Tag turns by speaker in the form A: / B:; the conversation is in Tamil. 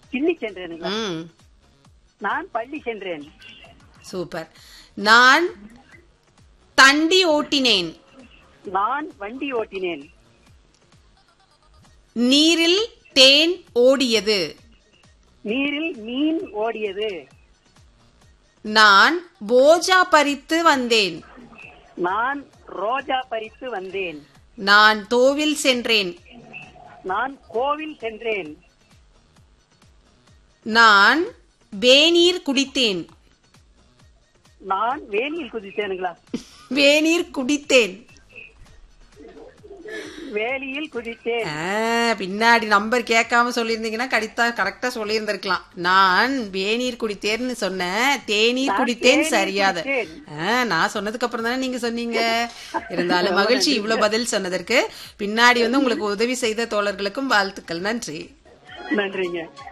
A: கிள்ளி சென்றேனுங்களா
B: ம்
A: நான் பள்ளி சென்றேன்
B: சூப்பர் நான் தண்டி ஓட்டினேன்
A: நான் வண்டி ஓட்டினேன்
B: நீரில் தேன் ஓடியது
A: நீரில் மீன் ஓடியது
B: நான் போஜா பறித்து வந்தேன்
A: நான் ரோஜா பறித்து வந்தேன்
B: நான் தோவில் சென்றேன்
A: நான் கோவில் சென்றேன்
B: நான் வேநீர் குடித்தேன்
A: நான் வேலியில் குதித்தேனுங்களா
B: வேநீர் குடித்தேன்
A: வேலியில் குதித்தேன்
B: ஆ, பின்னாடி நம்பர் கேட்காம சொல்லியிருந்தீங்கன்னா கடித்தா கரெக்டா சொல்லியிருந்திருக்கலாம் நான் வேநீர் குடித்தேன்னு சொன்னேன் தேநீர்
A: நான்
B: குடித்தேன்
A: தேநீர்
B: சரியாத
A: குடித்தேன்.
B: ஆ, நான் சொன்னதுக்கு அப்புறம் தானே நீங்க சொன்னீங்க இருந்தாலும் மகிழ்ச்சி இவ்வளவு பதில் சொன்னதற்கு பின்னாடி வந்து உங்களுக்கு உதவி செய்த தோழர்களுக்கும் வாழ்த்துக்கள் நன்றி
A: நன்றிங்க